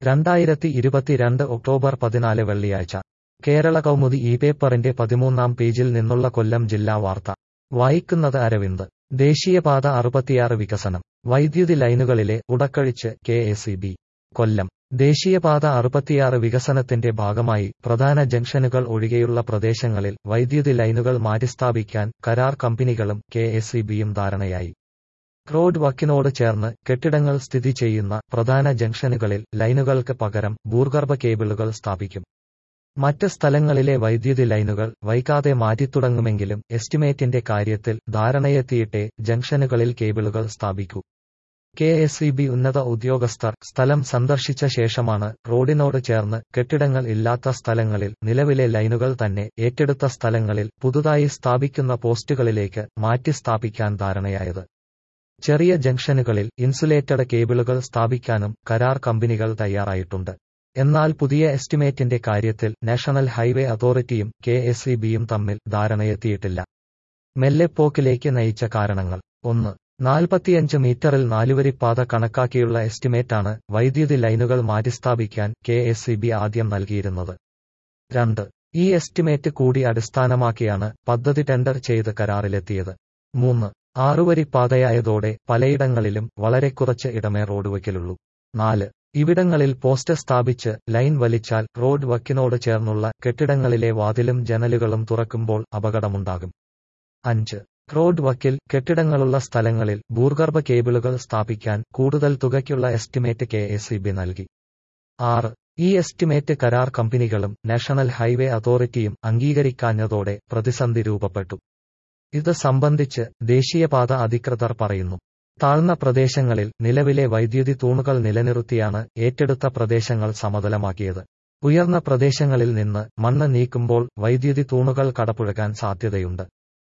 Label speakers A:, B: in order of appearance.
A: രണ്ടായിരത്തി ഇരുപത്തിരണ്ട് ഒക്ടോബർ പതിനാല് വെള്ളിയാഴ്ച കേരള കൗമുദി ഈ പേപ്പറിന്റെ പതിമൂന്നാം പേജിൽ നിന്നുള്ള കൊല്ലം ജില്ലാ വാർത്ത വായിക്കുന്നത് അരവിന്ദ് ദേശീയപാത അറുപത്തിയാറ് വികസനം വൈദ്യുതി ലൈനുകളിലെ ഉടക്കഴിച്ച് K S E B Kollam ദേശീയപാത അറുപത്തിയാറ് വികസനത്തിന്റെ ഭാഗമായി പ്രധാന ജംഗ്ഷനുകൾ ഒഴികെയുള്ള പ്രദേശങ്ങളിൽ വൈദ്യുതി ലൈനുകൾ മാറ്റിസ്ഥാപിക്കാൻ കരാർ കമ്പനികളും കെ എസ് ഇ ബിയും ധാരണയായി റോഡ് വക്കിനോട് ചേർന്ന് കെട്ടിടങ്ങൾ സ്ഥിതി ചെയ്യുന്ന പ്രധാന ജംഗ്ഷനുകളിൽ ലൈനുകൾക്ക് പകരം ഭൂഗർഭ കേബിളുകൾ സ്ഥാപിക്കും മറ്റ് സ്ഥലങ്ങളിലെ വൈദ്യുതി ലൈനുകൾ വൈകാതെ മാറ്റിത്തുടങ്ങുമെങ്കിലും എസ്റ്റിമേറ്റിന്റെ കാര്യത്തിൽ ധാരണയെത്തിയിട്ടേ ജംഗ്ഷനുകളിൽ കേബിളുകൾ സ്ഥാപിക്കൂ കെ എസ് ഇ ബി ഉന്നത ഉദ്യോഗസ്ഥർ സ്ഥലം സന്ദർശിച്ച ശേഷമാണ് റോഡിനോട് ചേർന്ന് കെട്ടിടങ്ങൾ ഇല്ലാത്ത സ്ഥലങ്ങളിൽ നിലവിലെ ലൈനുകൾ തന്നെ ഏറ്റെടുത്ത സ്ഥലങ്ങളിൽ പുതുതായി സ്ഥാപിക്കുന്ന പോസ്റ്റുകളിലേക്ക് മാറ്റി സ്ഥാപിക്കാൻ ധാരണയായത് ചെറിയ ജംഗ്ഷനുകളിൽ ഇൻസുലേറ്റഡ് കേബിളുകൾ സ്ഥാപിക്കാനും കരാർ കമ്പനികൾ തയ്യാറായിട്ടുണ്ട് എന്നാൽ പുതിയ എസ്റ്റിമേറ്റിന്റെ കാര്യത്തിൽ നാഷണൽ ഹൈവേ അതോറിറ്റിയും കെ എസ് ഇ ബിയും തമ്മിൽ ധാരണയെത്തിയിട്ടില്ല മെല്ലെപ്പോക്കിലേക്ക് നയിച്ച കാരണങ്ങൾ ഒന്ന് നാൽപ്പത്തിയഞ്ച് മീറ്ററിൽ നാലുവരിപ്പാത കണക്കാക്കിയുള്ള എസ്റ്റിമേറ്റാണ് വൈദ്യുതി ലൈനുകൾ മാറ്റിസ്ഥാപിക്കാൻ കെ എസ് ഇ ബി ആദ്യം നൽകിയിരുന്നത് രണ്ട് ഈ എസ്റ്റിമേറ്റ് കൂടി അടിസ്ഥാനമാക്കിയാണ് പദ്ധതി ടെൻഡർ ചെയ്ത് കരാറിലെത്തിയത് മൂന്ന് ആറുവരിപ്പാതയായതോടെ പലയിടങ്ങളിലും വളരെ കുറച്ച് ഇടമേ റോഡ് വയ്ക്കലുള്ളൂ നാല് ഇവിടങ്ങളിൽ പോസ്റ്റ് സ്ഥാപിച്ച് ലൈൻ വലിച്ചാൽ റോഡ് വക്കിനോട് ചേർന്നുള്ള കെട്ടിടങ്ങളിലെ വാതിലും ജനലുകളും തുറക്കുമ്പോൾ അപകടമുണ്ടാകും അഞ്ച് റോഡ് വക്കിൽ കെട്ടിടങ്ങളുള്ള സ്ഥലങ്ങളിൽ ഭൂഗർഭ കേബിളുകൾ സ്ഥാപിക്കാൻ കൂടുതൽ തുകയ്ക്കുള്ള estimate K S E B നൽകി ആറ് ഈ എസ്റ്റിമേറ്റ് കരാർ കമ്പനികളും നാഷണൽ ഹൈവേ അതോറിറ്റിയും അംഗീകരിക്കാഞ്ഞതോടെ പ്രതിസന്ധി രൂപപ്പെട്ടു ഇത് സംബന്ധിച്ച് ദേശീയപാത അധികൃതർ പറയുന്നു താഴ്ന്ന പ്രദേശങ്ങളിൽ നിലവിലെ വൈദ്യുതി തൂണുകൾ നിലനിർത്തിയാണ് ഏറ്റെടുത്ത പ്രദേശങ്ങൾ സമതലമാക്കിയത് ഉയർന്ന പ്രദേശങ്ങളിൽ നിന്ന് മണ്ണ് നീക്കുമ്പോൾ വൈദ്യുതി തൂണുകൾ കടപുഴകാൻ സാധ്യതയുണ്ട്